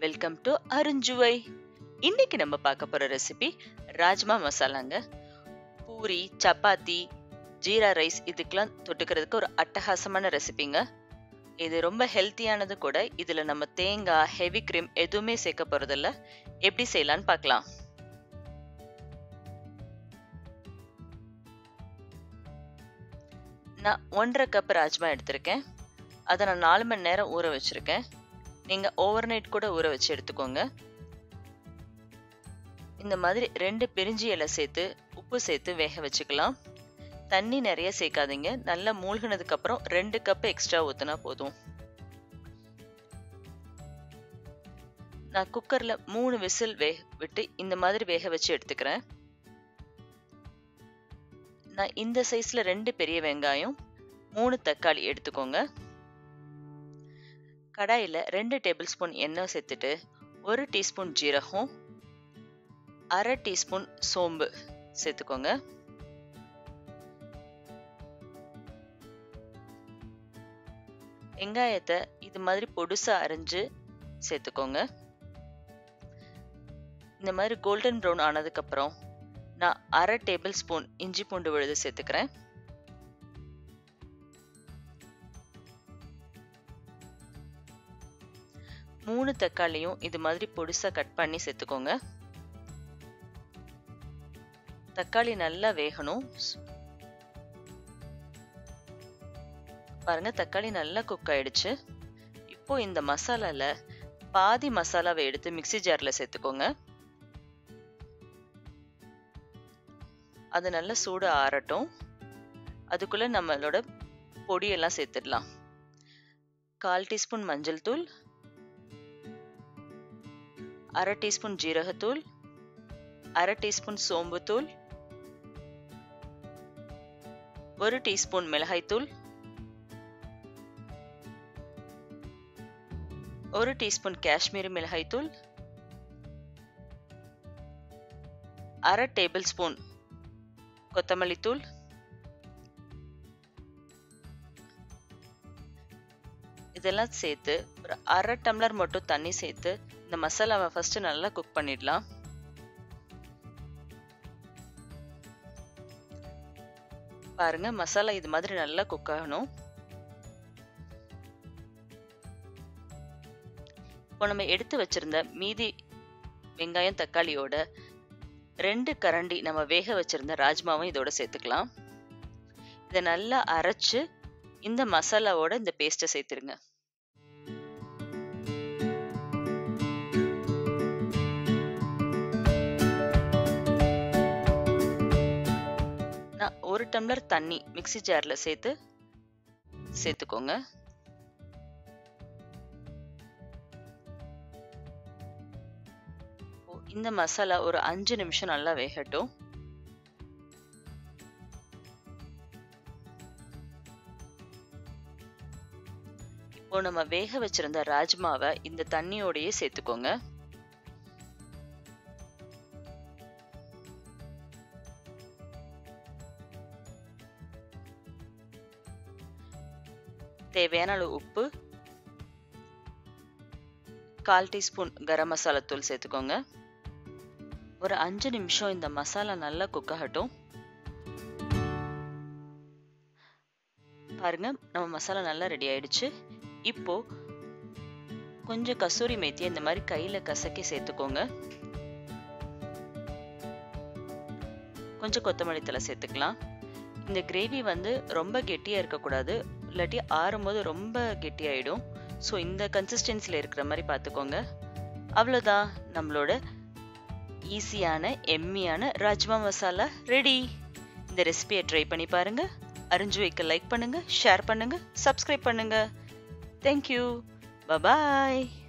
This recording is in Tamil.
வெல்கம் டு அருஞ்சுவை இன்னைக்கு நம்ம பார்க்க போற ரெசிபி ராஜ்மா மசாலாங்க பூரி சப்பாத்தி ஜீரா ரைஸ் இதுக்கெல்லாம் தொட்டுக்கிறதுக்கு ஒரு அட்டகாசமான ரெசிபிங்க இது ரொம்ப ஹெல்த்தியானது கூட இதுல நம்ம தேங்காய் ஹெவி கிரீம் எதுவுமே சேர்க்க போறதில்ல எப்படி செய்யலாம்னு பார்க்கலாம் நான் ஒன்றரை கப் ராஜ்மா எடுத்திருக்கேன் அதை நான் நாலு மணி நேரம் ஊற வச்சிருக்கேன் நீங்க ஓவர் நைட் கூட ஊற வச்சு எடுத்துக்கோங்க இந்த மாதிரி ரெண்டு பிரிஞ்சி இலை சேர்த்து உப்பு சேர்த்து வேக வச்சுக்கலாம் தண்ணி நிறைய சேர்க்காதீங்க நல்லா மூழ்கினதுக்கு அப்புறம் ரெண்டு கப் எக்ஸ்ட்ரா ஊத்துனா போதும் நான் குக்கர்ல மூணு விசில் வே விட்டு இந்த மாதிரி வேக வச்சு எடுத்துக்கிறேன் நான் இந்த சைஸ்ல ரெண்டு பெரிய வெங்காயம் மூணு தக்காளி எடுத்துக்கோங்க கடாயில் ரெண்டு டேபிள் ஸ்பூன் எண்ணெய் சேர்த்துட்டு ஒரு டீஸ்பூன் ஜீரகம் அரை டீஸ்பூன் சோம்பு சேர்த்துக்கோங்க வெங்காயத்தை இது மாதிரி பொடுசா அரைஞ்சு சேர்த்துக்கோங்க இந்த மாதிரி கோல்டன் ப்ரௌன் ஆனதுக்கப்புறம் நான் அரை டேபிள் ஸ்பூன் இஞ்சி பூண்டு விழுது சேர்த்துக்கிறேன் மூணு தக்காளியும் இது மாதிரி பொடிசா கட் பண்ணி சேர்த்துக்கோங்க தக்காளி நல்லா வேகணும் பாருங்க தக்காளி நல்லா குக் ஆயிடுச்சு இப்போ இந்த மசாலால பாதி மசாலாவை எடுத்து மிக்சி ஜார்ல சேர்த்துக்கோங்க அது நல்லா சூடு ஆறட்டும் அதுக்குள்ள நம்மளோட பொடியெல்லாம் சேர்த்துடலாம் கால் டீஸ்பூன் மஞ்சள் தூள் அரை டீஸ்பூன் ஜீரகத்தூள் அரை டீஸ்பூன் சோம்புத்தூள் ஒரு டீஸ்பூன் மிளகாய்த்தூள் ஒரு டீஸ்பூன் காஷ்மீரி மிளகாய்த்தூள் அரை டேபிள் ஸ்பூன் கொத்தமல்லி தூள் இதெல்லாம் சேர்த்து ஒரு அரை டம்ளர் மட்டும் தண்ணி சேர்த்து இந்த மசாலாவை ஃபர்ஸ்ட் நல்லா குக் பண்ணிடலாம் பாருங்க மசாலா இது மாதிரி நல்லா குக் ஆகணும் இப்போ நம்ம எடுத்து வச்சிருந்த மீதி வெங்காயம் தக்காளியோட ரெண்டு கரண்டி நம்ம வேக வச்சிருந்த ராஜ்மாவும் இதோட சேர்த்துக்கலாம் இதை நல்லா அரைச்சு இந்த மசாலாவோட இந்த பேஸ்ட்டை சேர்த்துருங்க நான் ஒரு டம்ளர் தண்ணி மிக்சி ஜார்ல சேர்த்து சேர்த்துக்கோங்க இந்த மசாலா ஒரு அஞ்சு நிமிஷம் நல்லா வேகட்டும் இப்போ நம்ம வேக வச்சிருந்த ராஜ்மாவை இந்த தண்ணியோடயே சேர்த்துக்கோங்க தேவையான அளவு உப்பு கால் டீஸ்பூன் கரம் மசாலா தூள் சேர்த்துக்கோங்க ஒரு அஞ்சு நிமிஷம் இந்த மசாலா நல்லா குக் ஆகட்டும் பாருங்க நம்ம மசாலா நல்லா ரெடி ஆயிடுச்சு இப்போ கொஞ்சம் கசூரி மேத்தியை இந்த மாதிரி கையில கசக்கி சேர்த்துக்கோங்க கொஞ்சம் கொத்தமல்லி தலை சேர்த்துக்கலாம் இந்த கிரேவி வந்து ரொம்ப கெட்டியா இருக்கக்கூடாது இல்லாட்டி ஆறும்போது ரொம்ப கெட்டியாயிடும் ஸோ இந்த கன்சிஸ்டன்சியில் இருக்கிற மாதிரி பார்த்துக்கோங்க அவ்வளோதான் நம்மளோட ஈஸியான எம்மியான ராஜ்மா மசாலா ரெடி இந்த ரெசிபியை ட்ரை பண்ணி பாருங்க அறிஞ்சு வைக்க லைக் பண்ணுங்க ஷேர் பண்ணுங்க சப்ஸ்கிரைப் பண்ணுங்க தேங்க்யூ பபாய்